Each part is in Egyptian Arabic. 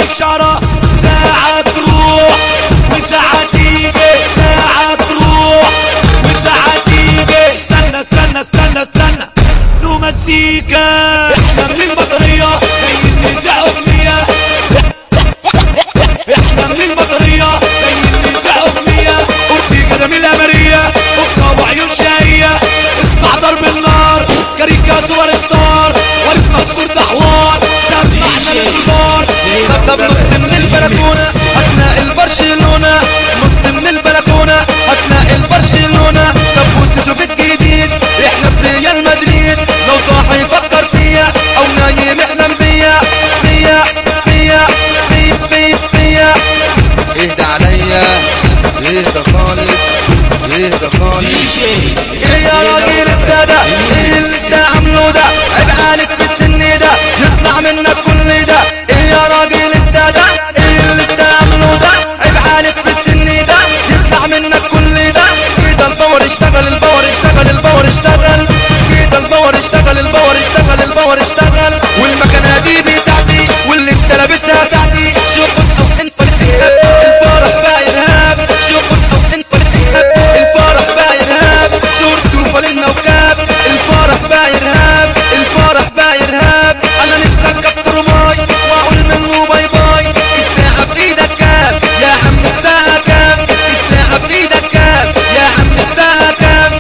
الشعرة ساعة تروح وساعة تيجي ساعة تروح وساعة تيجي استنى استنى استنى استنى له مزيكا احنا من المطرية جايين نزع اغنية احنا من المطرية جايين نزع اغنية قلتي كده من الامرية اخرى وعيون شقية اسمع ضرب النار كاريكا سوبر ستار وارد مكسور ده حوار سامع احنا الكبار طب نط من البلكونة هتلاقي البرشلونة نط من البلكونة هتلاقي البرشلونة طب وتشوف الجديد احنا في ريال مدريد لو صاحي يفكر فيا او نايم يحلم بيا بيا بيا بيا بيا بيا اهدى عليا اهدى خالص اهدى خالص ايه يا راجل ابتدى ايه اللي انت عامله ده عيب عليك في السن ده يطلع منك كل ده ايه يا راجل ابتدى ايه اللي انت عامله ده عيب عليك في السن ده يطلع منك كل ده كده الباور اشتغل الباور اشتغل الباور اشتغل كده الباور اشتغل الباور اشتغل الباور اشتغل والمكنه دي بتاعتي واللي انت لابسها ساعتي شوف او انت الفرح بقى ارهاب شوف او انت الفرح بقى ارهاب صورته فالنا وكاب الفرح بقى ارهاب الفرح بقى ارهاب انا نفسي اركب ترماي واقول منه باي باي الساعه بايدك كام يا عم الساعه كام الساعه بايدك كام يا عم الساعه كام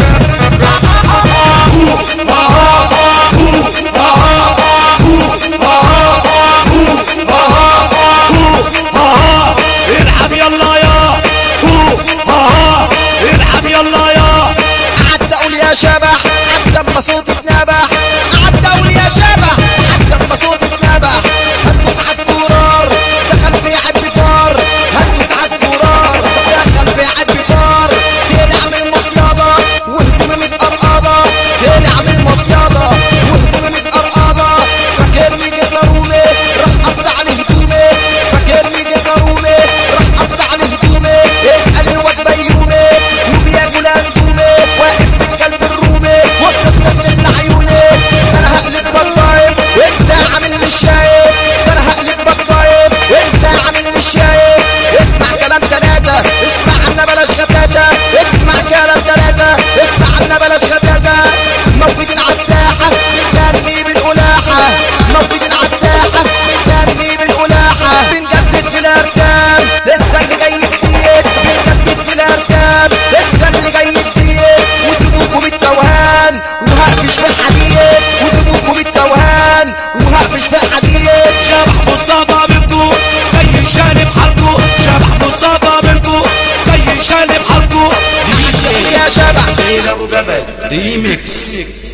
العب يلا يا هو ها ها العب يلا يا قعدت اقول يا شبح حتى اما صوتي اتنبح قعدت اقول يا شبح حتى اما صوتي اتنبح هندوس على الزرار دخل في عبي فار هندوس على الزرار دخل في عبي فار طلع من المصيادة وهدومي متقرقضة طلع من المصيادة وهدومي متقرقضة فاكرني جبنا رومي راح قطع لي هدومي فاكرني جبنا رومي راح قطع لي هدومي اسأل الواد بيومي وبياكل اندومي واقف في الكلب الرومي وسط نمل لعيوني انا هقلب بطايم وانت عامل مش شايف انا هقلب بطايم وانت عامل مش شايف اسمع كلام تلاتة اسمع عنا بلاش غتاتة اسمع كلام تلاتة اسمع عنا بلاش غتاتة موجودين على الساحة بنغني بالقلاحة موجودين على الساحة بنغني بالقلاحة بنجدد في الاركان لسه اللي جاي جديد بنجدد في الاركان لسه اللي جاي جديد وسيبوكوا بالتوهان وهقفش في الحديد وسيبوكوا بالتوهان وهقفش في الحديد شبح مصطفى منكو جاي شانب حلقه شبح مصطفى منكو جاي شانب حلقه يا شبح سيد ابو جبل ريميكس